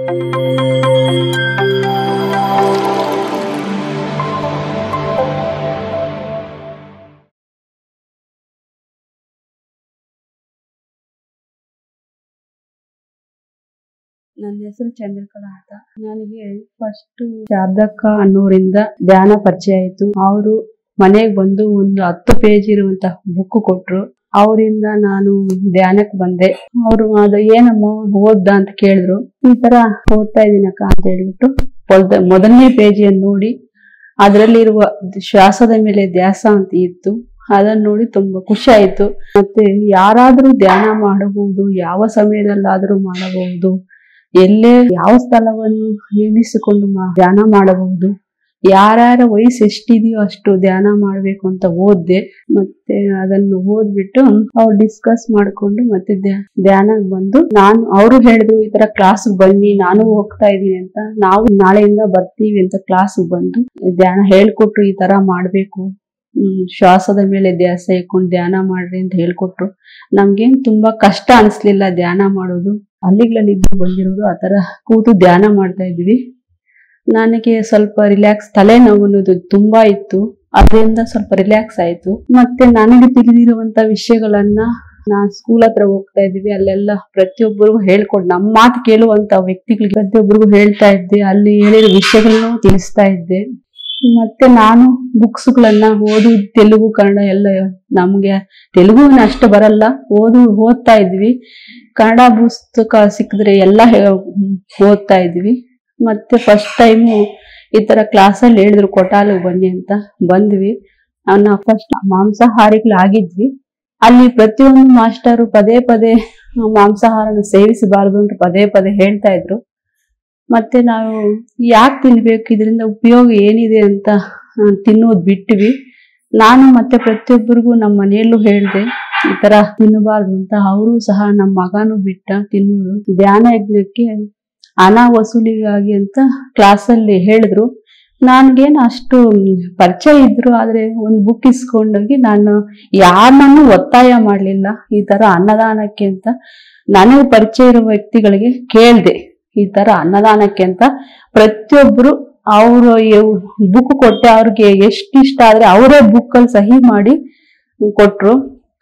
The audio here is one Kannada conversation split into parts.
ನನ್ನ ಹೆಸರು ಚಂದ್ರಕಲಾ ಅಂತ ನನಗೆ ಫಸ್ಟ್ ಶಾರದಕ್ಕ ಅನ್ನೋರಿಂದ ಧ್ಯಾನ ಪರಿಚಯ ಆಯ್ತು ಅವರು ಮನೆಗೆ ಬಂದು ಒಂದು ಹತ್ತು ಪೇಜ್ ಇರುವಂತ ಬುಕ್ ಕೊಟ್ರು ಅವರಿಂದ ನಾನು ಧ್ಯಾನಕ್ಕೆ ಬಂದೆ ಅವರು ಅದು ಏನಮ್ಮ ಓದ್ದ ಅಂತ ಕೇಳಿದ್ರು ಈ ತರ ಓದ್ತಾ ಇದೀನಕ್ಕ ಅಂತ ಹೇಳ್ಬಿಟ್ಟು ಮೊದ- ಮೊದಲನೇ ಪೇಜಿಯನ್ನು ನೋಡಿ ಅದರಲ್ಲಿರುವ ಶ್ವಾಸದ ಮೇಲೆ ಧ್ಯಾಸ ಅಂತ ಇತ್ತು ಅದನ್ನ ನೋಡಿ ತುಂಬಾ ಖುಷಿ ಆಯ್ತು ಮತ್ತೆ ಯಾರಾದರೂ ಧ್ಯಾನ ಮಾಡಬಹುದು ಯಾವ ಸಮಯದಲ್ಲಾದರೂ ಮಾಡಬಹುದು ಎಲ್ಲೇ ಯಾವ ಸ್ಥಳವನ್ನು ನೇಮಿಸಿಕೊಂಡು ಮಾ- ಧ್ಯಾನ ಮಾಡಬಹುದು ಯಾರ್ಯಾರ ವಯಸ್ಸು ಎಷ್ಟಿದೆಯೋ ಅಷ್ಟು ಧ್ಯಾನ ಮಾಡ್ಬೇಕು ಅಂತ ಓದ್ದೆ ಮತ್ತೆ ಅದನ್ನು ಓದ್ಬಿಟ್ಟು ಅವ್ರು ಡಿಸ್ಕಸ್ ಮಾಡ್ಕೊಂಡು ಮತ್ತೆ ಧ್ಯ- ಧ್ಯಾನಕ್ಕೆ ಬಂದು ನಾನು ಅವರು ಹೇಳಿದ್ರು ಈ ತರ ಕ್ಲಾಸ್ ಬನ್ನಿ ನಾನು ಹೋಗ್ತಾ ಇದೀನಿ ಅಂತ ನಾವು ನಾಳೆಯಿಂದ ಬರ್ತೀವಿ ಅಂತ ಕ್ಲಾಸ್ ಬಂದು ಧ್ಯಾನ ಹೇಳ್ಕೊಟ್ರು ಈ ತರ ಮಾಡ್ಬೇಕು ಹ್ಮ್ ಶ್ವಾಸದ ಮೇಲೆ ಧ್ಯಾಸ ಇಟ್ಕೊಂಡು ಧ್ಯಾನ ಮಾಡ್ರಿ ಅಂತ ಹೇಳ್ಕೊಟ್ರು ನಮ್ಗೇನ್ ತುಂಬಾ ಕಷ್ಟ ಅನ್ಸ್ಲಿಲ್ಲ ಧ್ಯಾನ ಮಾಡೋದು ಹಳ್ಳಿಗಳಲ್ಲಿ ಇದ್ದು ಬಂದಿರೋದು ಆ ತರ ಕೂತು ಧ್ಯಾನ ಮಾಡ್ತಾ ಇದ್ವಿ ನನಗೆ ಸ್ವಲ್ಪ ರಿಲ್ಯಾಕ್ಸ್ ತಲೆನೋವು ಅನ್ನೋದು ತುಂಬಾ ಇತ್ತು ಅದರಿಂದ ಸ್ವಲ್ಪ ರಿಲ್ಯಾಕ್ಸ್ ಆಯ್ತು ಮತ್ತೆ ನನಗೆ ತಿಳಿದಿರುವಂತ ವಿಷಯಗಳನ್ನ ನಾನ್ ಸ್ಕೂಲ್ ಹತ್ರ ಹೋಗ್ತಾ ಇದ್ವಿ ಅಲ್ಲೆಲ್ಲ ಪ್ರತಿಯೊಬ್ಬರಿಗೂ ಹೇಳ್ಕೊಡ್ ನಮ್ಮ ಮಾತು ಕೇಳುವಂತ ವ್ಯಕ್ತಿಗಳಿಗೆ ಪ್ರತಿಯೊಬ್ಬರಿಗೂ ಹೇಳ್ತಾ ಇದ್ದೆ ಅಲ್ಲಿ ಹೇಳಿರೋ ವಿಷಯಗಳನ್ನು ತಿಳಿಸ್ತಾ ಇದ್ದೆ ಮತ್ತೆ ನಾನು ಬುಕ್ಸ್ಗಳನ್ನ ಓದು ತೆಲುಗು ಕನ್ನಡ ಎಲ್ಲ ನಮ್ಗೆ ತೆಲುಗು ಅಷ್ಟು ಬರಲ್ಲ ಓದು ಓದ್ತಾ ಇದ್ವಿ ಕನ್ನಡ ಪುಸ್ತಕ ಸಿಕ್ಕಿದ್ರೆ ಎಲ್ಲ ಹೇ- ಓದ್ತಾ ಇದ್ವಿ ಮತ್ತೆ ಫಸ್ಟ್ ಟೈಮು ಈ ತರ ಕ್ಲಾಸಲ್ಲಿ ಹೇಳಿದ್ರು ಕೊಟಾಲಿಗೆ ಬನ್ನಿ ಅಂತ ಬಂದ್ವಿ ನಾವು ಫಸ್ಟ್ ಮಾಂಸಾಹಾರಿಗಳಾಗಿದ್ವಿ ಅಲ್ಲಿ ಪ್ರತಿಯೊಂದು ಮಾಸ್ಟರು ಪದೇ ಪದೇ ಮಾಂಸಾಹಾರನ ಸೇವಿಸಬಾರದು ಅಂತ ಪದೇ ಪದೇ ಹೇಳ್ತಾ ಇದ್ರು ಮತ್ತೆ ನಾವು ಯಾಕೆ ತಿನ್ಬೇಕು ಇದರಿಂದ ಉಪಯೋಗ ಏನಿದೆ ಅಂತ ಆ, ತಿನ್ನೋದು ಬಿಟ್ವಿ ನಾನು ಮತ್ತೆ ಪ್ರತಿಯೊಬ್ಬರಿಗೂ ನಮ್ಮ ಮನೆಯಲ್ಲೂ ಹೇಳ್ದೆ ಈ ತರ ತಿನ್ನಬಾರ್ದು ಅಂತ ಅವರು ಸಹ ನಮ್ಮ ಮಗನೂ ಬಿಟ್ಟ ತಿನ್ನುವುದು ಧ್ಯಾನ ಯಜ್ಞಕ್ಕೆ ಹಣ ವಸೂಲಿಗಾಗಿ ಅಂತ ಕ್ಲಾಸಲ್ಲಿ ಹೇಳಿದ್ರು ನನ್ಗೇನು ಅಷ್ಟು ಪರಿಚಯ ಇದ್ರು ಆದ್ರೆ ಒಂದು ಬುಕ್ ಇಸ್ಕೊಂಡೋಗಿ ನಾನು ಯಾರನ್ನೂ ಒತ್ತಾಯ ಮಾಡ್ಲಿಲ್ಲ ಈ ತರ ಅನ್ನದಾನಕ್ಕೆ ಅಂತ ನನಗೆ ಪರಿಚಯ ಇರೋ ವ್ಯಕ್ತಿಗಳಿಗೆ ಕೇಳ್ದೆ ಈ ತರ ಅನ್ನದಾನಕ್ಕೆ ಅಂತ ಪ್ರತಿಯೊಬ್ರು ಅವರು ಬುಕ್ ಕೊಟ್ಟೆ ಅವ್ರಿಗೆ ಎಷ್ಟು ಇಷ್ಟ ಆದ್ರೆ ಅವರೇ ಬುಕ್ ಅಲ್ಲಿ ಸಹಿ ಮಾಡಿ ಕೊಟ್ರು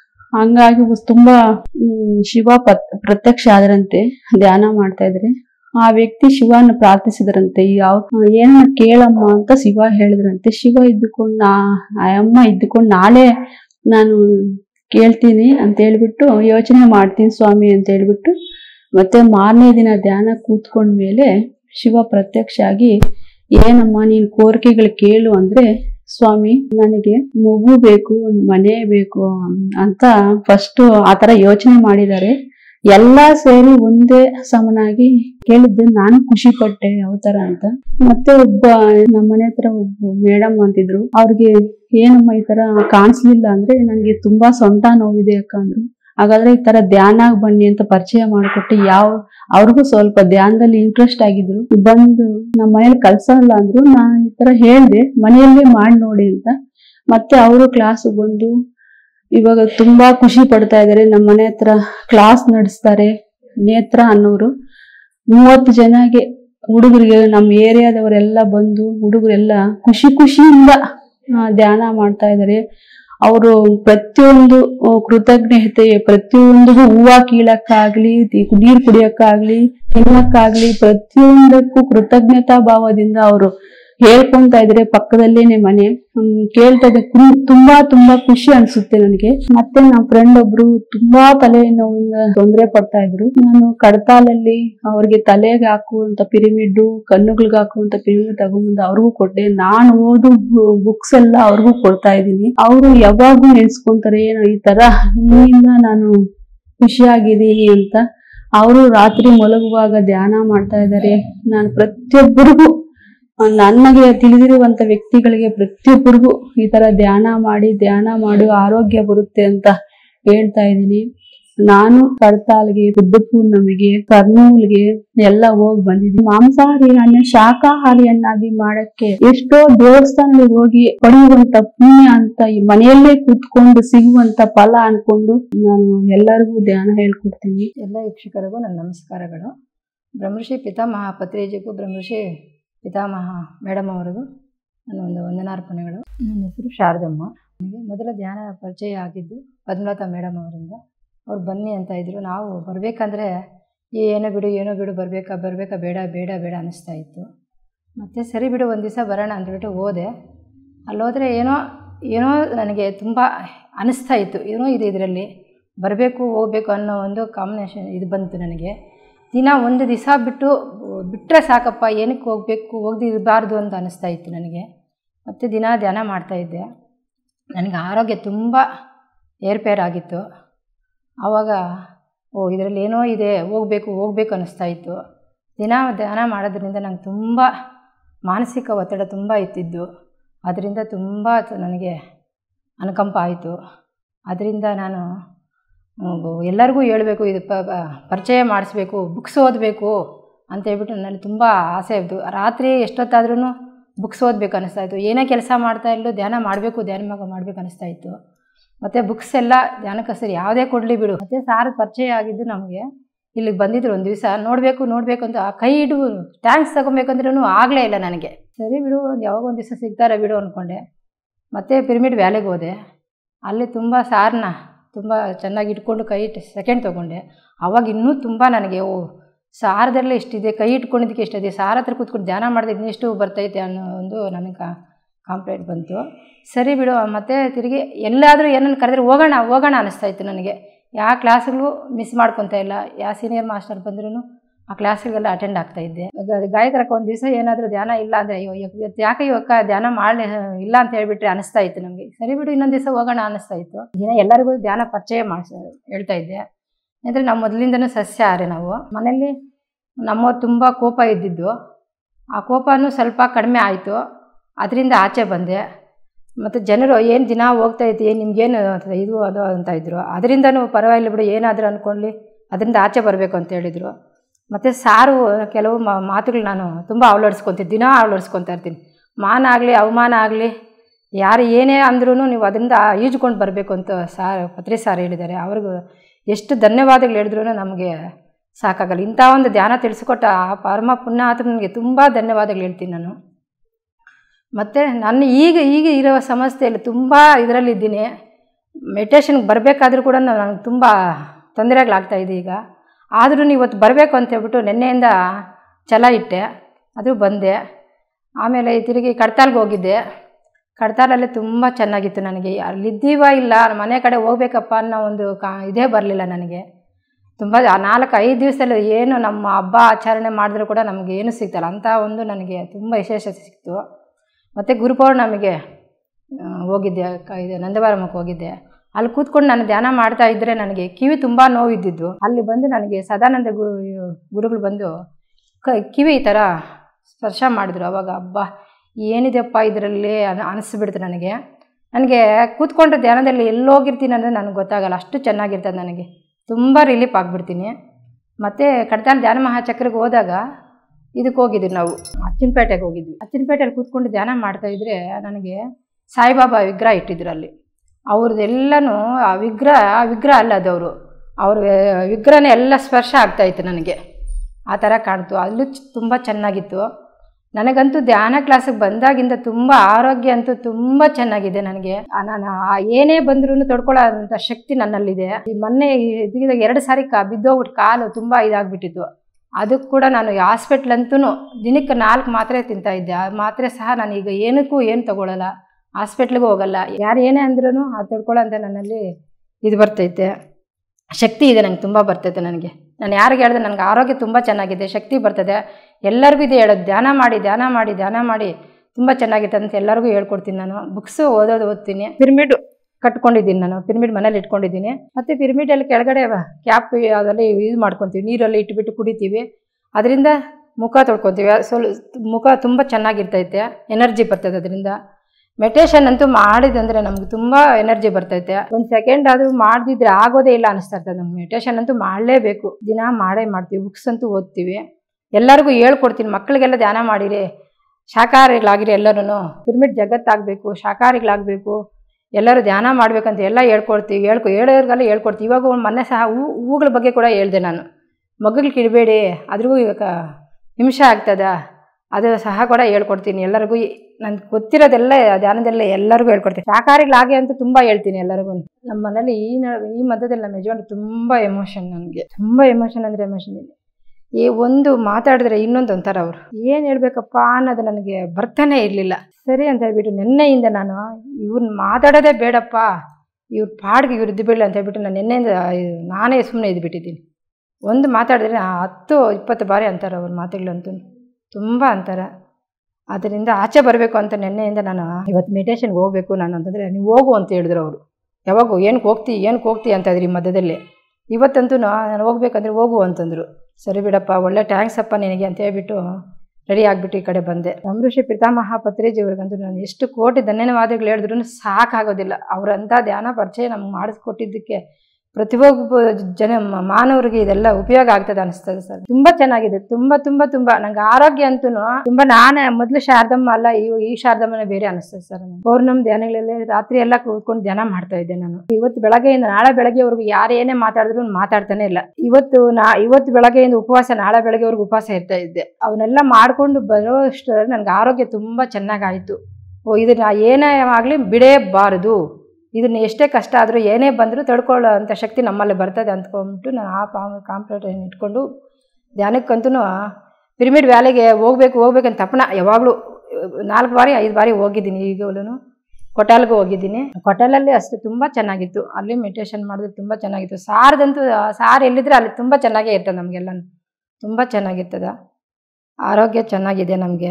ಹಂಗಾಗಿ ಉಸ್- ತುಂಬಾ ಹ್ಮ್, ಶಿವ ಪತ್- ಪ್ರತ್ಯಕ್ಷ ಆದ್ರಂತೆ ಧ್ಯಾನ ಮಾಡ್ತಾ ಇದ್ರೆ ಆ ವ್ಯಕ್ತಿ ಶಿವನ ಪ್ರಾರ್ಥಿಸಿದ್ರಂತೆ ಯಾವ ಏನನ್ನ ಕೇಳಮ್ಮ ಅಂತ ಶಿವ ಹೇಳಿದ್ರಂತೆ ಶಿವ ಇದ್ದುಕೊಂಡು ಆ ಅಮ್ಮ ಇದ್ದುಕೊಂಡು ನಾಳೆ ನಾನು ಕೇಳ್ತೀನಿ ಅಂತ ಹೇಳ್ಬಿಟ್ಟು ಯೋಚನೆ ಮಾಡ್ತೀನಿ ಸ್ವಾಮಿ ಅಂತ ಹೇಳ್ಬಿಟ್ಟು ಮತ್ತೆ ಮಾರನೇ ದಿನ ಧ್ಯಾನ ಕೂತ್ಕೊಂಡ್ಮೇಲೆ ಶಿವ ಪ್ರತ್ಯಕ್ಷ ಆಗಿ ಏನಮ್ಮ ನೀನ್ ಕೋರಿಕೆಗಳು ಕೇಳು ಅಂದ್ರೆ ಸ್ವಾಮಿ ನನಗೆ ಮಗು ಬೇಕು ಒಂದ್ ಮನೆ ಬೇಕು ಅಂತ ಫಸ್ಟ್ ಆತರ ಯೋಚನೆ ಮಾಡಿದ್ದಾರೆ ಎಲ್ಲಾ ಸೇರಿ ಒಂದೇ ಸಮನಾಗಿ ಕೇಳಿದ್ದು ನಾನು ಖುಷಿ ಪಟ್ಟೆ ಯಾವ ತರ ಅಂತ ಮತ್ತೆ ಒಬ್ಬ ನಮ್ಮ ಮನೆ ಹತ್ರ ಒಬ್ಬ ಮೇಡಮ್ ಅಂತಿದ್ರು ಅವ್ರಿಗೆ ಏನಮ್ಮ ಈ ತರ ಕಾಣಿಸ್ಲಿಲ್ಲ ಅಂದ್ರೆ ನನಗೆ ತುಂಬಾ ಸೊಂಟ ನೋವಿದೆ ಅಕ್ಕ ಅಂದ್ರು ಹಾಗಾದ್ರೆ ಈ ತರ ಧ್ಯಾನ ಬನ್ನಿ ಅಂತ ಪರಿಚಯ ಮಾಡಿಕೊಟ್ಟು ಯಾವ ಅವ್ರಿಗೂ ಸ್ವಲ್ಪ ಧ್ಯಾನದಲ್ಲಿ ಇಂಟ್ರೆಸ್ಟ್ ಆಗಿದ್ರು ಬಂದು ನಮ್ಮ ಮನೇಲಿ ಕಲ್ಸಲ್ಲ ಅಂದ್ರು ನಾನ್ ಈ ತರ ಹೇಳ್ದೆ ಮನೆಯಲ್ಲೇ ಮಾಡಿ ನೋಡಿ ಅಂತ ಮತ್ತೆ ಅವರು ಕ್ಲಾಸ್ ಬಂದು ಇವಾಗ ತುಂಬಾ ಖುಷಿ ಪಡ್ತಾ ಇದಾರೆ ನಮ್ಮ ಮನೆ ಹತ್ರ ಕ್ಲಾಸ್ ನಡೆಸ್ತಾರೆ ನೇತ್ರ ಅನ್ನೋರು ಮೂವತ್ತು ಜನಗೆ ಹುಡುಗರಿಗೆ ನಮ್ಮ ಏರಿಯಾದವರೆಲ್ಲ ಬಂದು ಹುಡುಗರೆಲ್ಲ ಖುಷಿ ಖುಷಿಯಿಂದ ಆ, ಧ್ಯಾನ ಮಾಡ್ತಾ ಇದಾರೆ ಅವರು ಪ್ರತಿಯೊಂದು ಆ, ಕೃತಜ್ಞತೆ ಪ್ರತಿಯೊಂದಿಗೂ ಹೂವ ಕೀಳಕ್ಕಾಗ್ಲಿ ತಿ- ನೀರ್ ಕುಡಿಯಕ್ಕಾಗ್ಲಿ ತಿನ್ನಕ್ಕಾಗ್ಲಿ ಪ್ರತಿಯೊಂದಕ್ಕೂ ಕೃತಜ್ಞತಾ ಭಾವದಿಂದ ಅವರು ಹೇಳ್ಕೊಂತ ಇದ್ರೆ ಪಕ್ಕದಲ್ಲೇನೆ ಮನೆ ಹ್ಮ್, ಕೇಳ್ತಾ ಇದ್ದೆ ಕುಂ- ತುಂಬಾ ತುಂಬಾ ಖುಷಿ ಅನ್ಸುತ್ತೆ ನನಗೆ ಮತ್ತೆ ನಮ್ಮ ಫ್ರೆಂಡ್ ಒಬ್ರು ತುಂಬಾ ತಲೆ ನೋವಿಂದ ತೊಂದರೆ ಪಡ್ತಾ ಇದ್ರು ನಾನು ಕಡತಾಲಲ್ಲಿ ಅವ್ರಿಗೆ ತಲೆಗೆ ಹಾಕುವಂತ ಪಿರಿಮಿಡ್ ಕಣ್ಣುಗಳಿಗೆ ಹಾಕುವಂತ ಪಿರಿಮಿಡ್ ತಗೊಂಬಂದು ಅವ್ರಿಗೂ ಕೊಟ್ಟೆ ನಾನು ಓದು ಬುಕ್ಸ್ ಎಲ್ಲ ಅವ್ರಿಗೂ ಕೊಡ್ತಾ ಇದ್ದೀನಿ ಅವರು ಯಾವಾಗೂ ನೆನ್ಸ್ಕೊಂತಾರೆ ಏನೋ ಈ ತರ ನಿನ್ನಿಂದ ನಾನು ಖುಷಿಯಾಗಿದ್ದೀನಿ ಅಂತ ಅವರು ರಾತ್ರಿ ಮಲಗುವಾಗ ಧ್ಯಾನ ಮಾಡ್ತಾ ಇದ್ದಾರೆ ನಾನು ಪ್ರತಿಯೊಬ್ಬರಿಗೂ ನನಗೆ ತಿಳಿದಿರುವಂತ ವ್ಯಕ್ತಿಗಳಿಗೆ ಪ್ರತಿಯೊಬ್ಬರಿಗೂ ಈ ತರ ಧ್ಯಾನ ಮಾಡಿ ಧ್ಯಾನ ಮಾಡು ಆರೋಗ್ಯ ಬರುತ್ತೆ ಅಂತ ಹೇಳ್ತಾ ಇದ್ದೀನಿ ನಾನು ಕಡ್ತಾಲ್ಗೆ ಬುದ್ಧ ಪೂರ್ಣಮಿಗೆ ಕರ್ನೂಲ್ಗೆ ಎಲ್ಲ ಹೋಗಿ ಬಂದಿದ್ದೀನಿ ಮಾಂಸಾಹಾರಿಯನ್ನ ಶಾಕಾಹಾರಿಯನ್ನಾಗಿ ಮಾಡಕ್ಕೆ ಎಷ್ಟೋ ದೇವಸ್ಥಾನಗಳಿಗೆ ಹೋಗಿ ಪಡೆಯುವಂತ ಪುಣ್ಯ ಅಂತ ಈ ಮನೆಯಲ್ಲೇ ಕೂತ್ಕೊಂಡು ಸಿಗುವಂತ ಫಲ ಅನ್ಕೊಂಡು ನಾನು ಎಲ್ಲರಿಗೂ ಧ್ಯಾನ ಹೇಳ್ಕೊಡ್ತೀನಿ ಎಲ್ಲ ವೀಕ್ಷಕರಿಗೂ ನನ್ನ ನಮಸ್ಕಾರಗಳು ಬ್ರಹ್ಮರ್ಷಿ ಪಿತಾಮಹ ಪತ್ರಿಜಿಗೂ ಬ್ರಹ್ಮರ್ಷಿ ಪಿತಾಮಹ ಮೇಡಮ್ ಅವರಿಗೂ ನನ್ನ ಒಂದು ವಂದನಾರ್ಪಣೆಗಳು ನನ್ನ ಹೆಸರು ಶಾರದಮ್ಮ ನನಗೆ ಮೊದಲ ಧ್ಯಾನ ಪರಿಚಯ ಆಗಿದ್ದು ಪದ್ಮಲತಾ ಮೇಡಮ್ ಅವರಿಂದ ಅವ್ರು ಬನ್ನಿ ಅಂತ ಇದ್ದರು ನಾವು ಬರಬೇಕಂದ್ರೆ ಏನೋ ಬಿಡು ಏನೋ ಬಿಡು ಬರಬೇಕಾ ಬರಬೇಕಾ ಬೇಡ ಬೇಡ ಬೇಡ ಅನ್ನಿಸ್ತಾ ಇತ್ತು ಮತ್ತು ಸರಿ ಬಿಡು ಒಂದು ದಿವಸ ಬರೋಣ ಅಂದ್ಬಿಟ್ಟು ಹೋದೆ ಅಲ್ಲೋದ್ರೆ ಏನೋ ಏನೋ ನನಗೆ ತುಂಬ ಅನ್ನಿಸ್ತಾ ಇತ್ತು ಏನೋ ಇದೆ ಇದರಲ್ಲಿ ಬರಬೇಕು ಹೋಗಬೇಕು ಅನ್ನೋ ಒಂದು ಕಾಂಬಿನೇಷನ್ ಇದು ಬಂತು ನನಗೆ ದಿನ ಒಂದು ದಿವಸ ಬಿಟ್ಟು ಬಿಟ್ಟರೆ ಸಾಕಪ್ಪ ಏನಕ್ಕೆ ಹೋಗಬೇಕು ಹೋಗದಿರಬಾರ್ದು ಅಂತ ಅನ್ನಿಸ್ತಾ ಇತ್ತು ನನಗೆ ಮತ್ತು ದಿನ ಧ್ಯಾನ ಮಾಡ್ತಾಯಿದ್ದೆ ನನಗೆ ಆರೋಗ್ಯ ತುಂಬ ಏರ್ಪೇರಾಗಿತ್ತು ಆವಾಗ ಓ ಇದರಲ್ಲಿ ಏನೋ ಇದೆ ಹೋಗಬೇಕು ಹೋಗಬೇಕು ಅನ್ನಿಸ್ತಾ ಇತ್ತು ದಿನ ಧ್ಯಾನ ಮಾಡೋದ್ರಿಂದ ನಂಗೆ ತುಂಬ ಮಾನಸಿಕ ಒತ್ತಡ ತುಂಬ ಇತ್ತಿದ್ದು ಅದರಿಂದ ತುಂಬ ನನಗೆ ಅನುಕಂಪ ಆಯಿತು ಅದರಿಂದ ನಾನು ಎಲ್ಲರಿಗೂ ಹೇಳಬೇಕು ಇದು ಪ ಪರಿಚಯ ಮಾಡಿಸ್ಬೇಕು ಬುಕ್ಸ್ ಓದಬೇಕು ಅಂತ ಹೇಳ್ಬಿಟ್ಟು ನನಗೆ ತುಂಬ ಆಸೆ ಇತ್ತು ರಾತ್ರಿ ಎಷ್ಟೊತ್ತಾದ್ರೂ ಬುಕ್ಸ್ ಓದಬೇಕು ಅನ್ನಿಸ್ತಾ ಇತ್ತು ಏನೇ ಕೆಲಸ ಮಾಡ್ತಾ ಇಲ್ಲೋ ಧ್ಯಾನ ಮಾಡಬೇಕು ಧ್ಯಾನ ಮಾಡಬೇಕು ಅನ್ನಿಸ್ತಾ ಇತ್ತು ಮತ್ತು ಬುಕ್ಸ್ ಎಲ್ಲ ಧ್ಯಾನಕ್ಕೆ ಸರಿ ಯಾವುದೇ ಕೊಡಲಿ ಬಿಡು ಮತ್ತು ಸಾರ್ ಪರಿಚಯ ಆಗಿದ್ದು ನಮಗೆ ಇಲ್ಲಿಗೆ ಬಂದಿದ್ರು ಒಂದು ದಿವಸ ನೋಡಬೇಕು ನೋಡಬೇಕು ಅಂತ ಕೈ ಹಿಡು ಟ್ಯಾಂಕ್ಸ್ ತಗೊಬೇಕಂದ್ರೂ ಆಗಲೇ ಇಲ್ಲ ನನಗೆ ಸರಿ ಬಿಡು ಒಂದು ಯಾವಾಗ ಒಂದು ದಿವಸ ಸಿಗ್ತಾರೆ ಬಿಡು ಅಂದ್ಕೊಂಡೆ ಮತ್ತು ಪಿರಮಿಡ್ ವ್ಯಾಲಿಗೆ ಹೋದೆ ಅಲ್ಲಿ ತುಂಬ ಸಾರನ್ನ ತುಂಬ ಚೆನ್ನಾಗಿ ಇಟ್ಕೊಂಡು ಕೈ ಇಟ್ಟು ಸೆಕೆಂಡ್ ತೊಗೊಂಡೆ ಅವಾಗ ಇನ್ನೂ ತುಂಬ ನನಗೆ ಓ ಸಾರದಲ್ಲೇ ಇಷ್ಟಿದೆ ಕೈ ಇಟ್ಕೊಂಡಿದ್ದಕ್ಕೆ ಎಷ್ಟಿದೆ ಸಾರ ಹತ್ರ ಕೂತ್ಕೊಂಡು ಧ್ಯಾನ ಮಾಡಿದ್ರೆ ಇನ್ನೆಷ್ಟು ಬರ್ತೈತೆ ಅನ್ನೋ ಒಂದು ನನಗೆ ಕಾಂಪ್ಲೇಂಟ್ ಬಂತು ಸರಿ ಬಿಡು ಮತ್ತು ತಿರುಗಿ ಎಲ್ಲಾದರೂ ಏನನ್ನು ಕರೆದ್ರೆ ಹೋಗೋಣ ಹೋಗೋಣ ಅನ್ನಿಸ್ತಾ ಇತ್ತು ನನಗೆ ಯಾವ ಕ್ಲಾಸ್ಗಳು ಮಿಸ್ ಮಾಡ್ಕೊತಾ ಇಲ್ಲ ಯಾವ ಸೀನಿಯರ್ ಮಾಸ್ಟರ್ ಬಂದ್ರೂ ಆ ಕ್ಲಾಸ್ಗಳಿಗೆಲ್ಲ ಅಟೆಂಡ್ ಆಗ್ತಾಯಿದ್ದೆ ಗಾಯಕರಕ್ಕೆ ಒಂದು ದಿವಸ ಏನಾದರೂ ಧ್ಯಾನ ಇಲ್ಲ ಅಂದರೆ ಅಯ್ಯೋ ಇವತ್ತು ಯಾಕೆ ಇವಕ್ಕ ಧ್ಯಾನ ಮಾಡಲಿ ಇಲ್ಲ ಅಂತ ಹೇಳಿಬಿಟ್ರೆ ಅನಿಸ್ತಾ ಇತ್ತು ನಮಗೆ ಸರಿ ಬಿಡು ಇನ್ನೊಂದು ದಿವಸ ಹೋಗೋಣ ಅನ್ನಿಸ್ತಾ ಇತ್ತು ದಿನ ಎಲ್ಲರಿಗೂ ಧ್ಯಾನ ಪರಿಚಯ ಮಾಡಿಸ ಹೇಳ್ತಾ ಇದ್ದೆ ಅಂದರೆ ನಾವು ಮೊದಲಿಂದನೂ ಸಸ್ಯಾಹಾರಿ ನಾವು ಮನೇಲಿ ನಮ್ಮವ್ರು ತುಂಬ ಕೋಪ ಇದ್ದಿದ್ದು ಆ ಕೋಪನೂ ಸ್ವಲ್ಪ ಕಡಿಮೆ ಆಯಿತು ಅದರಿಂದ ಆಚೆ ಬಂದೆ ಮತ್ತು ಜನರು ಏನು ದಿನ ಹೋಗ್ತಾ ಇದ್ದೀವಿ ನಿಮ್ಗೇನು ಇದು ಅದು ಅಂತ ಇದ್ದರು ಅದರಿಂದನೂ ಪರವಾಗಿಲ್ಲ ಬಿಡು ಏನಾದರೂ ಅಂದ್ಕೊಳ್ಳಿ ಅದರಿಂದ ಆಚೆ ಬರಬೇಕು ಅಂತ ಹೇಳಿದರು ಮತ್ತು ಸಾರು ಕೆಲವು ಮಾತುಗಳು ನಾನು ತುಂಬ ಅವಲಡಿಸ್ಕೊತೀನಿ ದಿನ ಅವಲಡಿಸ್ಕೊತಾ ಇರ್ತೀನಿ ಮಾನ ಆಗಲಿ ಅವಮಾನ ಆಗಲಿ ಯಾರು ಏನೇ ಅಂದ್ರೂ ನೀವು ಅದರಿಂದ ಈಜ್ಕೊಂಡು ಬರಬೇಕು ಅಂತ ಸಾರ್ ಪತ್ರಿ ಸಾರ್ ಹೇಳಿದ್ದಾರೆ ಅವ್ರಿಗೂ ಎಷ್ಟು ಧನ್ಯವಾದಗಳು ಹೇಳಿದ್ರು ನಮಗೆ ಸಾಕಾಗಲ್ಲ ಇಂಥ ಒಂದು ಧ್ಯಾನ ತಿಳಿಸ್ಕೊಟ್ಟ ಆ ಪರಮ ಪುಣ್ಯಾತ್ಮನಿಗೆ ತುಂಬ ಧನ್ಯವಾದಗಳು ಹೇಳ್ತೀನಿ ನಾನು ಮತ್ತು ನನ್ನ ಈಗ ಈಗ ಇರೋ ಸಮಸ್ಯೆಯಲ್ಲಿ ತುಂಬ ಇದರಲ್ಲಿದ್ದೀನಿ ಮೆಡಿಟೇಷನ್ಗೆ ಬರಬೇಕಾದ್ರೂ ಕೂಡ ನನಗೆ ತುಂಬ ತೊಂದರೆಗಳಾಗ್ತಾಯಿದೆ ಈಗ ಆದ್ರೂ ಇವತ್ತು ಬರಬೇಕು ಅಂತ ಹೇಳ್ಬಿಟ್ಟು ನಿನ್ನೆಯಿಂದ ಛಲ ಇಟ್ಟೆ ಅದು ಬಂದೆ ಆಮೇಲೆ ತಿರುಗಿ ಕಡ್ತಾಲ್ಗೆ ಹೋಗಿದ್ದೆ ಕಡ್ತಾಲಲ್ಲಿ ತುಂಬ ಚೆನ್ನಾಗಿತ್ತು ನನಗೆ ಅಲ್ಲಿದ್ದೀವ ಇಲ್ಲ ಮನೆ ಕಡೆ ಹೋಗ್ಬೇಕಪ್ಪ ಅನ್ನೋ ಒಂದು ಕಾ ಇದೇ ಬರಲಿಲ್ಲ ನನಗೆ ತುಂಬ ನಾಲ್ಕು ಐದು ದಿವಸದಲ್ಲಿ ಏನು ನಮ್ಮ ಹಬ್ಬ ಆಚರಣೆ ಮಾಡಿದ್ರೂ ಕೂಡ ನಮಗೆ ಏನೂ ಸಿಗ್ತಲ್ಲ ಅಂಥ ಒಂದು ನನಗೆ ತುಂಬ ವಿಶೇಷ ಸಿಕ್ತು ಮತ್ತು ಗುರುಪೌರ್ಣಮಿಗೆ ಹೋಗಿದ್ದೆ ಕ ಇದು ನಂದವಾರಮಕ್ಕೆ ಹೋಗಿದ್ದೆ ಅಲ್ಲಿ ಕೂತ್ಕೊಂಡು ನಾನು ಧ್ಯಾನ ಮಾಡ್ತಾ ಇದ್ದರೆ ನನಗೆ ಕಿವಿ ತುಂಬ ನೋವಿದ್ದಿದ್ದು ಅಲ್ಲಿ ಬಂದು ನನಗೆ ಸದಾನಂದ ಗುರು ಗುರುಗಳು ಬಂದು ಕ ಕಿವಿ ಈ ಥರ ಸ್ಪರ್ಶ ಮಾಡಿದ್ರು ಅವಾಗ ಹಬ್ಬ ಏನಿದೆಯಪ್ಪ ಇದರಲ್ಲಿ ಅನ ಅನಿಸ್ಬಿಡ್ತು ನನಗೆ ನನಗೆ ಕೂತ್ಕೊಂಡ್ರೆ ಧ್ಯಾನದಲ್ಲಿ ಎಲ್ಲೋಗಿರ್ತೀನಿ ಅಂದರೆ ನನಗೆ ಗೊತ್ತಾಗಲ್ಲ ಅಷ್ಟು ಚೆನ್ನಾಗಿರ್ತದೆ ನನಗೆ ತುಂಬ ರಿಲೀಫ್ ಆಗಿಬಿಡ್ತೀನಿ ಮತ್ತು ಕಡ್ತಾಲ್ ಧ್ಯಾನ ಮಹಾಚಕ್ರಿಗೆ ಹೋದಾಗ ಇದಕ್ಕೆ ಹೋಗಿದ್ವಿ ನಾವು ಅಚ್ಚನಪೇಟೆಗೆ ಹೋಗಿದ್ವಿ ಅಚ್ಚನಪೇಟೆಯಲ್ಲಿ ಕೂತ್ಕೊಂಡು ಧ್ಯಾನ ಮಾಡ್ತಾಯಿದ್ರೆ ನನಗೆ ಸಾಯಿಬಾಬಾ ವಿಗ್ರಹ ಇಟ್ಟಿದ್ರು ಅಲ್ಲಿ ಅವ್ರದ್ದೆಲ್ಲನೂ ಆ ವಿಗ್ರಹ ಆ ವಿಗ್ರಹ ಅಲ್ಲ ಅದವರು ಅವ್ರ ವಿಗ್ರಹನೇ ಎಲ್ಲ ಸ್ಪರ್ಶ ಆಗ್ತಾಯಿತ್ತು ನನಗೆ ಆ ಥರ ಕಾಣ್ತು ಅಲ್ಲೂ ತುಂಬ ಚೆನ್ನಾಗಿತ್ತು ನನಗಂತೂ ಧ್ಯಾನ ಕ್ಲಾಸಿಗೆ ಬಂದಾಗಿಂದ ತುಂಬ ಆರೋಗ್ಯ ಅಂತೂ ತುಂಬ ಚೆನ್ನಾಗಿದೆ ನನಗೆ ನಾನು ಏನೇ ಬಂದ್ರೂ ತೊಡ್ಕೊಳ್ಳೋಂಥ ಶಕ್ತಿ ನನ್ನಲ್ಲಿದೆ ಈ ಮೊನ್ನೆ ಇದಾಗ ಎರಡು ಸಾರಿ ಕಾ ಬಿದ್ದೋಗ್ಬಿಟ್ಟು ಕಾಲು ತುಂಬ ಇದಾಗ್ಬಿಟ್ಟಿತ್ತು ಅದಕ್ಕೆ ಕೂಡ ನಾನು ಹಾಸ್ಪಿಟ್ಲ್ ಅಂತೂ ದಿನಕ್ಕೆ ನಾಲ್ಕು ಮಾತ್ರೆ ತಿಂತಾ ಇದ್ದೆ ಆ ಮಾತ್ರೆ ಸಹ ನಾನು ಈಗ ಏನಕ್ಕೂ ಏನು ತಗೊಳ್ಳಲ್ಲ ಹಾಸ್ಪಿಟ್ಲಿಗೂ ಹೋಗಲ್ಲ ಯಾರು ಏನೇ ಅಂದ್ರೂ ಅದು ತಡ್ಕೊಳ್ಳೋ ಅಂತ ನನ್ನಲ್ಲಿ ಇದು ಬರ್ತೈತೆ ಶಕ್ತಿ ಇದೆ ನಂಗೆ ತುಂಬ ಬರ್ತೈತೆ ನನಗೆ ನಾನು ಯಾರಿಗೆ ಹೇಳಿದೆ ನನಗೆ ಆರೋಗ್ಯ ತುಂಬ ಚೆನ್ನಾಗಿದೆ ಶಕ್ತಿ ಬರ್ತದೆ ಎಲ್ಲರಿಗೂ ಇದೆ ಹೇಳೋದು ಧ್ಯಾನ ಮಾಡಿ ಧ್ಯಾನ ಮಾಡಿ ಧ್ಯಾನ ಮಾಡಿ ತುಂಬ ಚೆನ್ನಾಗಿದೆ ಅಂತ ಎಲ್ಲರಿಗೂ ಹೇಳ್ಕೊಡ್ತೀನಿ ನಾನು ಬುಕ್ಸು ಓದೋದು ಓದ್ತೀನಿ ಪಿರಮಿಡ್ ಕಟ್ಕೊಂಡಿದ್ದೀನಿ ನಾನು ಪಿರಮಿಡ್ ಮನೇಲಿ ಇಟ್ಕೊಂಡಿದ್ದೀನಿ ಮತ್ತು ಪಿರಮಿಡಲ್ಲಿ ಕೆಳಗಡೆ ಕ್ಯಾಪ್ ಅದರಲ್ಲಿ ಯೂಸ್ ಮಾಡ್ಕೊತೀವಿ ನೀರಲ್ಲಿ ಇಟ್ಬಿಟ್ಟು ಕುಡಿತೀವಿ ಅದರಿಂದ ಮುಖ ತೊಳ್ಕೊತೀವಿ ಸ್ವಲ್ಪ ಮುಖ ತುಂಬ ಚೆನ್ನಾಗಿರ್ತೈತೆ ಎನರ್ಜಿ ಬರ್ತದೆ ಅದರಿಂದ ಮೆಡಿಟೇಷನ್ ಅಂತೂ ಮಾಡಿದಂದರೆ ನಮ್ಗೆ ತುಂಬ ಎನರ್ಜಿ ಬರ್ತೈತೆ ಒಂದು ಸೆಕೆಂಡ್ ಆದರೂ ಮಾಡದಿದ್ರೆ ಆಗೋದೇ ಇಲ್ಲ ಅನಿಸ್ತಾ ಇರ್ತದೆ ನಮ್ಗೆ ಮೆಡಿಟೇಷನ್ ಅಂತೂ ಮಾಡಲೇಬೇಕು ದಿನ ಮಾಡೇ ಮಾಡ್ತೀವಿ ಬುಕ್ಸ್ ಅಂತೂ ಓದ್ತೀವಿ ಎಲ್ಲರಿಗೂ ಹೇಳ್ಕೊಡ್ತೀನಿ ಮಕ್ಕಳಿಗೆಲ್ಲ ಧ್ಯಾನ ಮಾಡಿರಿ ಶಾಕಾಹಾರಿಗಳಾಗಿರಿ ಎಲ್ಲರೂ ಪಿರಮಿಡ್ ಜಗತ್ತಾಗಬೇಕು ಶಾಕಾಹಾರಿಗಳಾಗಬೇಕು ಎಲ್ಲರೂ ಧ್ಯಾನ ಮಾಡ್ಬೇಕಂತ ಎಲ್ಲ ಹೇಳ್ಕೊಡ್ತೀವಿ ಹೇಳ್ಕೊ ಹೇಳೋರಿಗೆಲ್ಲ ಹೇಳ್ಕೊಡ್ತೀವಿ ಇವಾಗ ಮೊನ್ನೆ ಸಹ ಹೂ ಹೂಗಳ ಬಗ್ಗೆ ಕೂಡ ಹೇಳಿದೆ ನಾನು ಮಗುಗಳಿಗೆ ಇಡಬೇಡಿ ಅದ್ರಿಗೂ ಇವಾಗ ಹಿಂಸೆ ಆಗ್ತದ ಅದು ಸಹ ಕೂಡ ಹೇಳ್ಕೊಡ್ತೀನಿ ಎಲ್ಲರಿಗೂ ನನ್ಗೆ ಗೊತ್ತಿರೋದೆಲ್ಲ ಧ್ಯಾನದೆಲ್ಲ ಎಲ್ಲರಿಗೂ ಹೇಳ್ಕೊಡ್ತೀನಿ ಶಾಕಾಹಾರಿಗಳಾಗೆ ಅಂತ ತುಂಬ ಹೇಳ್ತೀನಿ ಎಲ್ಲರಿಗೂ ನಮ್ಮ ಮನೇಲಿ ಈ ನ- ಈ ಮಧ್ಯದಲ್ಲಿ ನಮ್ಮ ಯಜಮಾನ್ರು ತುಂಬ ಎಮೋಷನ್ ನನಗೆ ತುಂಬ ಎಮೋಷನ್ ಅಂದರೆ ಎಮೋಷನ್ ಇದೆ ಈ ಒಂದು ಮಾತಾಡಿದ್ರೆ ಇನ್ನೊಂದು ಒಂಥರ ಅವರು ಏನು ಹೇಳ್ಬೇಕಪ್ಪ ಅನ್ನೋದು ನನಗೆ ಬರ್ತಾನೆ ಇರಲಿಲ್ಲ ಸರಿ ಅಂತ ಹೇಳ್ಬಿಟ್ಟು ನಿನ್ನೆಯಿಂದ ನಾನು ಇವ್ರನ್ನ ಮಾತಾಡೋದೇ ಬೇಡಪ್ಪ ಇವ್ರ ಪಾಡ್ಗೆ ಇವ್ರು ಇದ್ದು ಬಿಡಲಿ ಅಂತ ಹೇಳ್ಬಿಟ್ಟು ನಾನು ನಿನ್ನೆಯಿಂದ ನಾನೇ ಸುಮ್ಮನೆ ಇದ್ಬಿಟ್ಟಿದ್ದೀನಿ ಒಂದು ಮಾತಾಡಿದ್ರೆ ಹತ್ತು ಇಪ್ಪತ್ತು ಬಾರಿ ಅಂತಾರೆ ಅವ್ರ ಮಾತುಗಳಂತೂ ತುಂಬ ಅಂತಾರೆ ಅದರಿಂದ ಆಚೆ ಬರಬೇಕು ಅಂತ ನಿನ್ನೆಯಿಂದ ನಾನು ಇವತ್ತು ಮೆಡಿಟೇಷನ್ಗೆ ಹೋಗಬೇಕು ನಾನು ಅಂತಂದರೆ ನೀವು ಹೋಗು ಅಂತ ಹೇಳಿದ್ರು ಅವರು ಯಾವಾಗ ಏನಕ್ಕೆ ಹೋಗ್ತಿ ಏನಕ್ಕೆ ಹೋಗ್ತಿ ಅಂತ ಇದ್ರಿ ಮಧ್ಯದಲ್ಲಿ ಇವತ್ತಂತೂ ನಾನು ಹೋಗ್ಬೇಕಂದ್ರೆ ಹೋಗು ಅಂತಂದರು ಸರಿ ಬಿಡಪ್ಪ ಒಳ್ಳೆ ಟ್ಯಾಂಕ್ಸ್ ಅಪ್ಪ ನಿನಗೆ ಅಂತ ಹೇಳ್ಬಿಟ್ಟು ರೆಡಿ ಆಗಿಬಿಟ್ಟು ಈ ಕಡೆ ಬಂದೆ ಅಮೃಷಿ ಪಿತಾಮಹ ಪತ್ರೇಜಿ ಅವ್ರಿಗಂತೂ ನಾನು ಎಷ್ಟು ಕೋಟಿ ಧನ್ಯವಾದಗಳು ಹೇಳಿದ್ರು ಸಾಕಾಗೋದಿಲ್ಲ ಅವರಂಥ ಧ್ಯಾನ ಪರಿಚಯ ನಮ್ಗೆ ಮಾಡಿಸ್ಕೊಟ್ಟಿದ್ದಕ್ಕೆ ಪ್ರತಿಯೊಬ್ಬ ಜನ ಮ- ಮಾನವರಿಗೆ ಇದೆಲ್ಲ ಉಪಯೋಗ ಆಗ್ತದೆ ಅನಿಸ್ತದೆ ಸರ್ ತುಂಬಾ ಚೆನ್ನಾಗಿದೆ ತುಂಬಾ ತುಂಬಾ ತುಂಬಾ ನಂಗೆ ಆರೋಗ್ಯ ಅಂತೂ ತುಂಬಾ ನಾನೇ ಮೊದಲು ಶಾರದಮ್ಮ ಅಲ್ಲ ಈ ಈ ಶಾರದಮ್ಮನೇ ಬೇರೆ ಅನಿಸ್ತದೆ ಸರ್ ನನಗೆ. ಪೌರ್ಣಮಿ ಧ್ಯಾನಗಳಲ್ಲಿ ರಾತ್ರಿ ಎಲ್ಲ ಕೂತ್ಕೊಂಡು ಧ್ಯಾನ ಮಾಡ್ತಾ ಇದ್ದೆ ನಾನು ಇವತ್ತು ಬೆಳಗ್ಗೆಯಿಂದ ನಾಳೆ ಬೆಳಗ್ಗೆವರೆಗೂ ಯಾರು ಏನೇ ಮಾತಾಡಿದ್ರು ನಾನ್ ಮಾತಾಡ್ತಾನೆ ಇಲ್ಲ ಇವತ್ತು ನಾ ಇವತ್ತು ಬೆಳಗ್ಗೆಯಿಂದ ಉಪವಾಸ ನಾಳೆ ಬೆಳಗ್ಗೆವರೆಗೂ ಉಪವಾಸ ಇರ್ತಾ ಇದ್ದೆ ಅವನ್ನೆಲ್ಲ ಮಾಡ್ಕೊಂಡು ಬರೋ ಅಷ್ಟರಲ್ಲಿ ನನಗೆ ಆರೋಗ್ಯ ತುಂಬಾ ಚೆನ್ನಾಗಾಯ್ತು ಓ ಇದನ್ನ ಏನೇ ಆಗಲಿ ಬಿಡೇಬಾರದು ಇದನ್ನ ಎಷ್ಟೇ ಕಷ್ಟ ಆದರೂ ಏನೇ ಬಂದರೂ ತಡ್ಕೊಳ್ಳೋ ಅಂಥ ಶಕ್ತಿ ನಮ್ಮಲ್ಲಿ ಬರ್ತದೆ ಅಂದ್ಕೊಂಡ್ಬಿಟ್ಟು ನಾನು ಆ ಪಾಮ್ ಕಾಂಪ್ಲೇಟನ್ನು ಇಟ್ಕೊಂಡು ಧ್ಯಾನಕ್ಕಂತೂ ಪಿರಮಿಡ್ ವ್ಯಾಲಿಗೆ ಹೋಗ್ಬೇಕು ಹೋಗ್ಬೇಕಂತ ತಪ್ಪಣ ಯಾವಾಗಲೂ ನಾಲ್ಕು ಬಾರಿ ಐದು ಬಾರಿ ಹೋಗಿದ್ದೀನಿ ಈಗಲೂ ಕೊಟಾಲ್ಗೂ ಹೋಗಿದ್ದೀನಿ ಕೊಟಾಲಲ್ಲಿ ಅಷ್ಟೇ ತುಂಬ ಚೆನ್ನಾಗಿತ್ತು ಅಲ್ಲಿ ಮೆಡಿಟೇಷನ್ ಮಾಡಿದ್ರೆ ತುಂಬ ಚೆನ್ನಾಗಿತ್ತು ಸಾರದಂತೂ ಸಾರು ಎಲ್ಲಿದ್ರೆ ಅಲ್ಲಿ ತುಂಬ ಚೆನ್ನಾಗೇ ಇರ್ತದೆ ನಮಗೆಲ್ಲ ತುಂಬ ಚೆನ್ನಾಗಿರ್ತದೆ ಆರೋಗ್ಯ ಚೆನ್ನಾಗಿದೆ ನಮಗೆ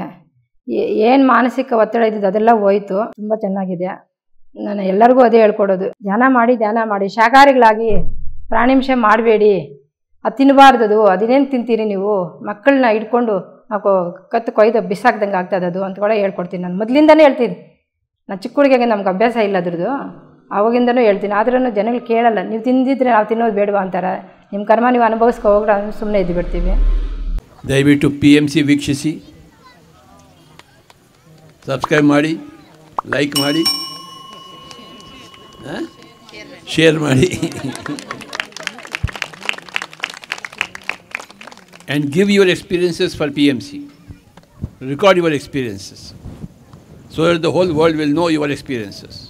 ಏನು ಮಾನಸಿಕ ಒತ್ತಡ ಇದ್ದಿದ್ದು ಅದೆಲ್ಲ ಹೋಯ್ತು ತುಂಬ ಚೆನ್ನಾಗಿದೆ ನಾನು ಎಲ್ಲರಿಗೂ ಅದೇ ಹೇಳ್ಕೊಡೋದು ಧ್ಯಾನ ಮಾಡಿ ಧ್ಯಾನ ಮಾಡಿ ಶಾಕಾಹಾರಿಗಳಾಗಿ ಪ್ರಾಣಿಂಶೆ ಮಾಡಬೇಡಿ ಅದು ತಿನ್ನಬಾರ್ದದು ಅದೇನೇನು ತಿಂತೀರಿ ನೀವು ಮಕ್ಕಳನ್ನ ಹಿಡ್ಕೊಂಡು ನಾವು ಕತ್ತು ಕೊಯ್ದು ಬಿಸಾಕ್ದಂಗೆ ಆಗ್ತದೆ ಅದು ಅಂತ ಕೂಡ ಹೇಳ್ಕೊಡ್ತೀನಿ ನಾನು ಮೊದಲಿಂದನೇ ಹೇಳ್ತೀನಿ ನಾನು ಚಿಕ್ಕ ಹುಡುಗಿಗೆ ನಮ್ಗೆ ಅಭ್ಯಾಸ ಇಲ್ಲ ಅದ್ರದ್ದು ಅವಾಗಿಂದನೂ ಹೇಳ್ತೀನಿ ಆದ್ರೂ ಜನಗಳು ಕೇಳಲ್ಲ ನೀವು ತಿಂದಿದ್ರೆ ನಾವು ತಿನ್ನೋದು ಬೇಡವಾ ಅಂತಾರೆ ನಿಮ್ಮ ಕರ್ಮ ನೀವು ಅನುಭವಿಸ್ಕೊ ಹೋಗ್ರ ಸುಮ್ಮನೆ ಇದ್ದು ಬಿಡ್ತೀವಿ ದಯವಿಟ್ಟು ಪಿ ಎಮ್ ಸಿ ವೀಕ್ಷಿಸಿ ಸಬ್ಸ್ಕ್ರೈಬ್ ಮಾಡಿ ಲೈಕ್ ಮಾಡಿ ಶೇರ್ ಮಾಡಿ and give your experiences for PMC. Record your experiences so that the whole world will know your experiences.